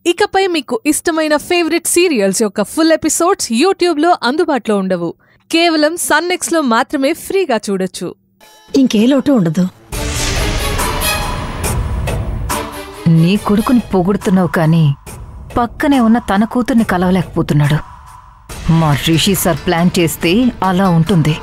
ఇకపై మీకు ఇష్టమైన ఫేవరెట్ సీరియల్స్ యొక్క ఫుల్ ఎపిసోడ్స్ యూట్యూబ్లో అందుబాటులో ఉండవు కేవలం సన్నెక్స్లో మాత్రమే ఫ్రీగా చూడొచ్చు ఇంకే లోటు ఉండదు నీ కొడుకుని పొగుడుతున్నావు కానీ పక్కనే ఉన్న తన కూతుర్ని కలవలేకపోతున్నాడు మా రిషి సార్ ప్లాన్ చేస్తే అలా ఉంటుంది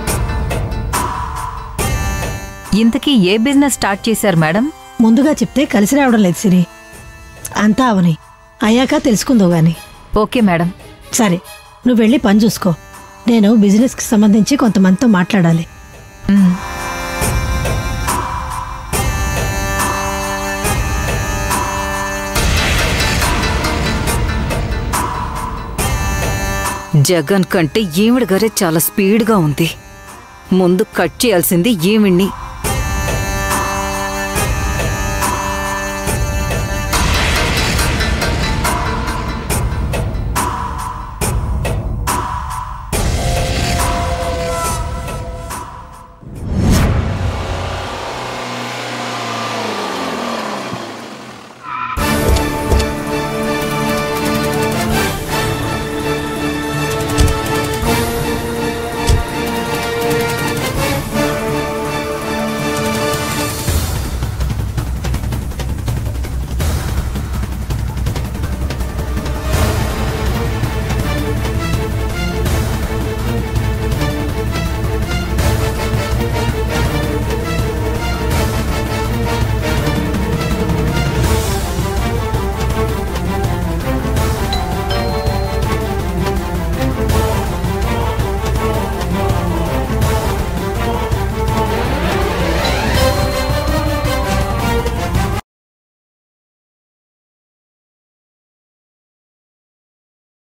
ఇంతకీ ఏ బిజినెస్ స్టార్ట్ చేశారు మేడం ముందుగా చెప్తే కలిసి రావడం లేదు సిరి అంతా అవని అయ్యాక తెలుసుకుందో గాని ఓకే మేడం సరే నువ్వు వెళ్ళి పని చూసుకో నేను బిజినెస్కి సంబంధించి కొంతమందితో మాట్లాడాలి మ్. జగన్ కంటే ఈవిడ గారే చాలా స్పీడ్గా ఉంది ముందు కట్ చేయాల్సింది ఈవిడ్ని